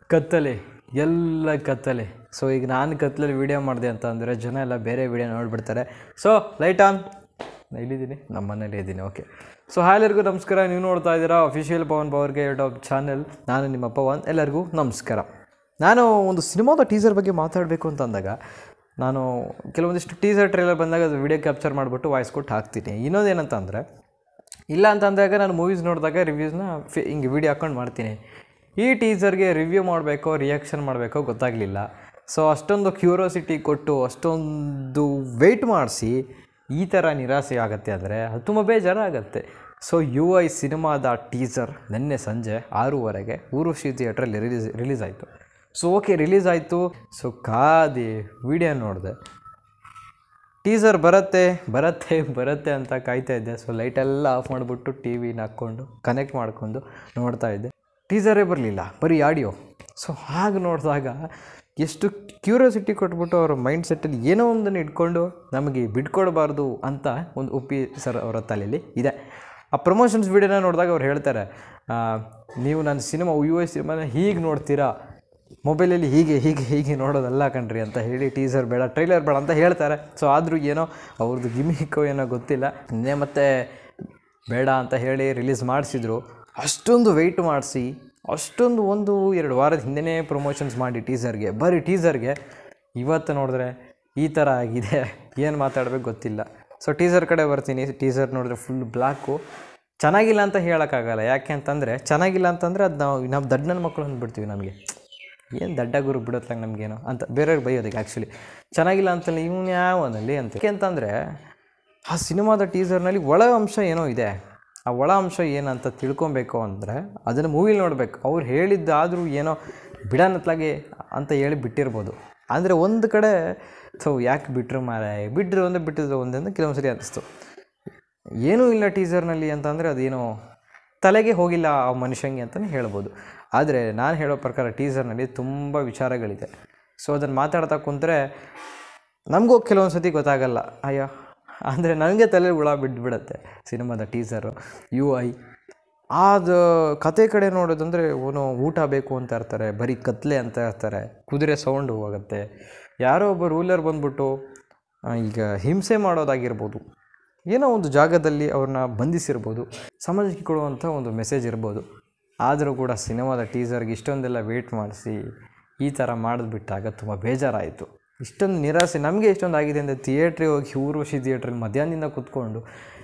ಕತ್ತಲೆ ಎಲ್ಲ ಕತ್ತಲೆ ಸೊ ಈಗ ನಾನು ಕತ್ತಲಲ್ಲಿ ವೀಡಿಯೋ ಮಾಡಿದೆ ಅಂತ ಅಂದರೆ ಜನ ಎಲ್ಲ ಬೇರೆ ವೀಡಿಯೋ ನೋಡಿಬಿಡ್ತಾರೆ ಸೊ ಲೈಟ್ ಆನ್ ನಾನು ಇಲ್ಲಿದ್ದೀನಿ ನಮ್ಮ ಮನೇಲಿ ಇದ್ದೀನಿ ಓಕೆ ಸೊ ಹಾಯ್ ಎಲ್ಲರಿಗೂ ನಮಸ್ಕಾರ ನೀವು ನೋಡ್ತಾ ಇದ್ದೀರಾ ಅಫಿಷಿಯಲ್ ಪವನ್ ಪವರ್ಗೆ ಯೂಟ್ಯೂಬ್ ಚಾನೆಲ್ ನಾನು ನಿಮ್ಮ ಪವನ್ ಎಲ್ಲರಿಗೂ ನಮಸ್ಕಾರ ನಾನು ಒಂದು ಸಿನಿಮಾದ ಟೀಸರ್ ಬಗ್ಗೆ ಮಾತಾಡಬೇಕು ಅಂತ ಅಂದಾಗ ನಾನು ಕೆಲವೊಂದಿಷ್ಟು ಟೀಸರ್ ಟ್ರೇಲರ್ ಬಂದಾಗ ಅದು ವಿಡಿಯೋ ಕ್ಯಾಪ್ಚರ್ ಮಾಡಿಬಿಟ್ಟು ವಾಯ್ಸ್ ಕೊಟ್ಟು ಹಾಕ್ತೀನಿ ಇನ್ನೊಂದೇನಂತ ಅಂದರೆ ಇಲ್ಲ ಅಂತ ಅಂದಾಗ ನಾನು ಮೂವೀಸ್ ನೋಡಿದಾಗ ರಿವ್ಯೂಸ್ನ ಫಿ ಹಿಂಗೆ ವೀಡಿಯೋ ಹಾಕ್ಕೊಂಡು ಮಾಡ್ತೀನಿ ಈ ಟೀಸರ್ಗೆ ರಿವ್ಯೂ ಮಾಡಬೇಕೋ ರಿಯಾಕ್ಷನ್ ಮಾಡಬೇಕೋ ಗೊತ್ತಾಗಲಿಲ್ಲ ಸೊ ಅಷ್ಟೊಂದು ಕ್ಯೂರೋಸಿಟಿ ಕೊಟ್ಟು ಅಷ್ಟೊಂದು ವೆಯ್ಟ್ ಮಾಡಿಸಿ ಈ ಥರ ನಿರಾಸೆ ಆಗುತ್ತೆ ಅಂದರೆ ಅದು ತುಂಬ ಬೇಜಾರಾಗತ್ತೆ ಸೊ ಯು ಐ ಸಿನಿಮಾದ ಟೀಸರ್ ನಿನ್ನೆ ಸಂಜೆ ಆರೂವರೆಗೆ ಊರ್ವಶಿ ಥಿಯೇಟ್ರಲ್ಲಿ ರಿಲೀಸ್ ರಿಲೀಸ್ ಆಯಿತು ಸೊ ಓಕೆ ರಿಲೀಸ್ ಆಯಿತು ಸೊ ಕಾದಿ ವಿಡಿಯೋ ನೋಡಿದೆ ಟೀಸರ್ ಬರುತ್ತೆ ಬರುತ್ತೆ ಬರುತ್ತೆ ಅಂತ ಕಾಯ್ತಾ ಇದ್ದೆ ಸೊ ಲೈಟೆಲ್ಲ ಆಫ್ ಮಾಡಿಬಿಟ್ಟು ಟಿ ವಿನ ಹಾಕ್ಕೊಂಡು ಕನೆಕ್ಟ್ ಮಾಡ್ಕೊಂಡು ನೋಡ್ತಾ ಇದ್ದೆ ಟೀಸರೇ ಬರಲಿಲ್ಲ ಬರೀ ಆಡಿಯೋ ಸೊ ಹಾಗೆ ನೋಡಿದಾಗ ಎಷ್ಟು ಕ್ಯೂರಿಯಾಸಿಟಿ ಕೊಟ್ಬಿಟ್ಟು ಅವ್ರ ಮೈಂಡ್ ಸೆಟ್ಟಲ್ಲಿ ಏನೋ ಒಂದನ್ನು ಇಟ್ಕೊಂಡು ನಮಗೆ ಬಿಟ್ಕೊಡ್ಬಾರ್ದು ಅಂತ ಒಂದು ಉಪ್ಪಿ ಸರ್ ಅವರ ತಲೆಯಲ್ಲಿ ಇದೆ ಆ ಪ್ರಮೋಷನ್ಸ್ ವಿಡಿಯೋನ ನೋಡಿದಾಗ ಅವ್ರು ಹೇಳ್ತಾರೆ ಆ, ನೀವು ನನ್ನ ಸಿನಿಮಾ ಯು ಎಸ್ ಸಿನಿಮಾನ ಹೀಗೆ ನೋಡ್ತೀರಾ ಮೊಬೈಲಲ್ಲಿ ಹೀಗೆ ಹೀಗೆ ಹೀಗೆ ನೋಡೋದಲ್ಲ ಕಣ್ರಿ ಅಂತ ಹೇಳಿ ಟೀಸರ್ ಬೇಡ ಟ್ರೈಲರ್ ಬೇಡ ಅಂತ ಹೇಳ್ತಾರೆ ಸೊ ಆದರೂ ಏನೋ ಅವ್ರದ್ದು ಗಿಮಿಕೋ ಏನೋ ಗೊತ್ತಿಲ್ಲ ಇನ್ನೇ ಮತ್ತೆ ಬೇಡ ಅಂತ ಹೇಳಿ ರಿಲೀಸ್ ಮಾಡಿಸಿದ್ರು ಅಷ್ಟೊಂದು ವೆಯ್ಟ್ ಮಾಡಿಸಿ ಅಷ್ಟೊಂದು ಒಂದು ಎರಡು ವಾರದ ಹಿಂದೆನೇ ಪ್ರಮೋಷನ್ಸ್ ಮಾಡಿ ಟೀಸರ್ಗೆ ಬರೀ ಟೀಸರ್ಗೆ ಇವತ್ತು ನೋಡಿದ್ರೆ ಈ ಥರ ಆಗಿದೆ ಏನು ಮಾತಾಡಬೇಕು ಗೊತ್ತಿಲ್ಲ ಸೊ ಟೀಸರ್ ಕಡೆ ಬರ್ತೀನಿ ಟೀಸರ್ ನೋಡಿದ್ರೆ ಫುಲ್ ಬ್ಲ್ಯಾಕು ಚೆನ್ನಾಗಿಲ್ಲ ಅಂತ ಹೇಳೋಕ್ಕಾಗಲ್ಲ ಯಾಕೆ ಅಂತಂದರೆ ಚೆನ್ನಾಗಿಲ್ಲ ಅಂತಂದರೆ ಅದು ನಾವು ನಾವು ದಡ್ಡ ನನ್ನ ಮಕ್ಕಳು ಅಂದ್ಬಿಡ್ತೀವಿ ನಮಗೆ ಏನು ದಡ್ಡ ಗುರು ಬಿಡುತ್ತಲ್ಲ ನಮಗೇನೋ ಅಂತ ಬೇರೆಯವ್ರಿಗೆ ಬೈಯೋದಕ್ಕೆ ಆ್ಯಕ್ಚುಲಿ ಚೆನ್ನಾಗಿಲ್ಲ ಅಂತಲ್ಲ ಇವನು ಯಾವನಲ್ಲಿ ಅಂತ ಯಾಕೆ ಅಂತಂದರೆ ಆ ಸಿನಿಮಾದ ಟೀಸರ್ನಲ್ಲಿ ಒಳ ಅಂಶ ಏನೋ ಇದೆ ಆ ಒಳ ಅಂಶ ಏನಂತ ತಿಳ್ಕೊಬೇಕು ಅಂದರೆ ಅದನ್ನು ಮೂವಿಲಿ ನೋಡಬೇಕು ಅವ್ರು ಹೇಳಿದ್ದಾದರೂ ಏನೋ ಬಿಡನತ್ಲಾಗೆ ಅಂತ ಹೇಳಿ ಬಿಟ್ಟಿರ್ಬೋದು ಅಂದರೆ ಒಂದು ಕಡೆ ಸೊ ಯಾಕೆ ಬಿಟ್ಟರು ಮಾರ ಬಿಟ್ಟರು ಅಂದರೆ ಬಿಟ್ಟಿದ್ರು ಒಂದಂದ್ರೆ ಕೆಲವೊಂದು ಸರಿ ಅನಿಸ್ತು ಏನೂ ಇಲ್ಲ ಟೀಸರ್ನಲ್ಲಿ ಅಂತಂದರೆ ಅದೇನೋ ತಲೆಗೆ ಹೋಗಿಲ್ಲ ಆ ಮನುಷ್ಯಂಗೆ ಅಂತಲೇ ಹೇಳ್ಬೋದು ಆದರೆ ನಾನು ಹೇಳೋ ಪ್ರಕಾರ ಟೀಸರ್ನಲ್ಲಿ ತುಂಬ ವಿಚಾರಗಳಿದೆ ಸೊ ಅದನ್ನು ಮಾತಾಡ್ತಾ ಕುಂತರೆ ನಮಗೂ ಕೆಲವೊಂದು ಸತಿ ಗೊತ್ತಾಗಲ್ಲ ಅಯ್ಯೋ ಅಂದರೆ ನನಗೆ ತಲೆ ಹುಳ ಬಿದ್ದುಬಿಡತ್ತೆ ಸಿನಿಮಾದ ಟೀಸರು ಯು ಐ ಅದು ಕತೆ ಕಡೆ ನೋಡೋದಂದರೆ ಅವನು ಊಟ ಬೇಕು ಅಂತ ಇರ್ತಾರೆ ಬರೀ ಕತ್ಲೆ ಅಂತ ಇರ್ತಾರೆ ಕುದುರೆ ಸೌಂಡು ಹೋಗುತ್ತೆ ಯಾರೋ ಒಬ್ಬ ರೂಲರ್ ಬಂದ್ಬಿಟ್ಟು ಆ, ಈಗ ಹಿಂಸೆ ಮಾಡೋದಾಗಿರ್ಬೋದು ಏನೋ ಒಂದು ಜಾಗದಲ್ಲಿ ಅವ್ರನ್ನ ಬಂಧಿಸಿರ್ಬೋದು ಸಮಾಜಕ್ಕೆ ಕೊಡುವಂಥ ಒಂದು ಮೆಸೇಜ್ ಇರ್ಬೋದು ಆದರೂ ಕೂಡ ಸಿನಿಮಾದ ಟೀಸರ್ಗೆ ಇಷ್ಟೊಂದೆಲ್ಲ ವೇಟ್ ಮಾಡಿಸಿ ಈ ಥರ ಮಾಡಿದ್ಬಿಟ್ಟಾಗ ತುಂಬ ಬೇಜಾರಾಯಿತು ಇಷ್ಟೊಂದು ನಿರಾಸೆ ನಮಗೆ ಇಷ್ಟೊಂದು ಆಗಿದೆ ಅಂದರೆ ಥಿಯೇಟ್ರಿಗೆ ಹೋಗಿ ಊರ್ವಶಿ ಥಿಯೇಟ್ರಲ್ಲಿ ಮಧ್ಯಾಹ್ನದಿಂದ ಕೂತ್ಕೊಂಡು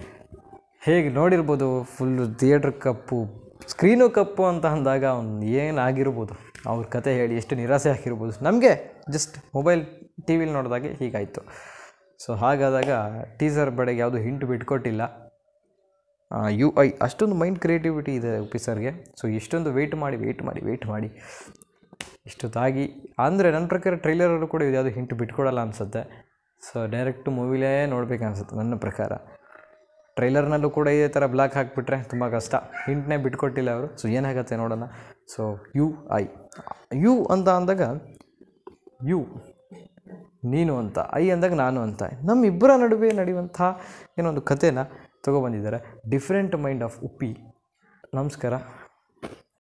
ಹೇಗೆ ನೋಡಿರ್ಬೋದು ಫುಲ್ಲು ಥಿಯೇಟ್ರ್ ಕಪ್ಪು ಸ್ಕ್ರೀನು ಕಪ್ಪು ಅಂತ ಅಂದಾಗ ಅವ್ನು ಏನಾಗಿರ್ಬೋದು ಅವ್ರ ಕತೆ ಹೇಳಿ ಎಷ್ಟು ನಿರಾಸೆ ಆಗಿರ್ಬೋದು ನಮಗೆ ಜಸ್ಟ್ ಮೊಬೈಲ್ ಟಿ ವಿಲಿ ನೋಡಿದಾಗೆ ಹೀಗಾಯಿತು ಸೊ ಹಾಗಾದಾಗ ಟೀಸರ್ ಬೆಳಗ್ಗೆ ಯಾವುದು ಹಿಂಟು ಬಿಟ್ಕೊಟ್ಟಿಲ್ಲ ಯು ಐ ಅಷ್ಟೊಂದು ಮೈಂಡ್ ಕ್ರಿಯೇಟಿವಿಟಿ ಇದೆ ಉಪಿಸರ್ಗೆ ಸೊ ಇಷ್ಟೊಂದು ವೆಯ್ಟ್ ಮಾಡಿ ವೆಯ್ಟ್ ಮಾಡಿ ವೆಯ್ಟ್ ಮಾಡಿ ಇಷ್ಟೊತ್ತಾಗಿ ಅಂದರೆ ನನ್ನ ಪ್ರಕಾರ ಟ್ರೈಲರಲ್ಲೂ ಕೂಡ ಇದು ಯಾವುದು ಹಿಂಟು ಬಿಟ್ಕೊಡಲ್ಲ ಅನಿಸುತ್ತೆ ಸೊ ಡೈರೆಕ್ಟು ಮೂವಿಲೇ ನೋಡ್ಬೇಕು ಅನಿಸುತ್ತೆ ನನ್ನ ಪ್ರಕಾರ ಟ್ರೈಲರ್ನಲ್ಲೂ ಕೂಡ ಇದೇ ಥರ ಬ್ಲಾಕ್ ಹಾಕಿಬಿಟ್ರೆ ತುಂಬ ಕಷ್ಟ ಹಿಂಟ್ನೇ ಬಿಟ್ಕೊಟ್ಟಿಲ್ಲ ಅವರು ಸೊ ಏನಾಗುತ್ತೆ ನೋಡೋಣ ಸೊ ಯು ಐ ಯು ಅಂತ ಅಂದಾಗ ಯು ನೀನು ಅಂತ ಐ ಅಂದಾಗ ನಾನು ಅಂತ ನಮ್ಮಿಬ್ಬರ ನಡುವೆ ನಡೆಯುವಂಥ ಏನೋ ಒಂದು ಕಥೆನ ತೊಗೊಬಂದಿದ್ದಾರೆ ಡಿಫ್ರೆಂಟ್ ಮೈಂಡ್ ಆಫ್ ಉಪ್ಪಿ ನಮಸ್ಕಾರ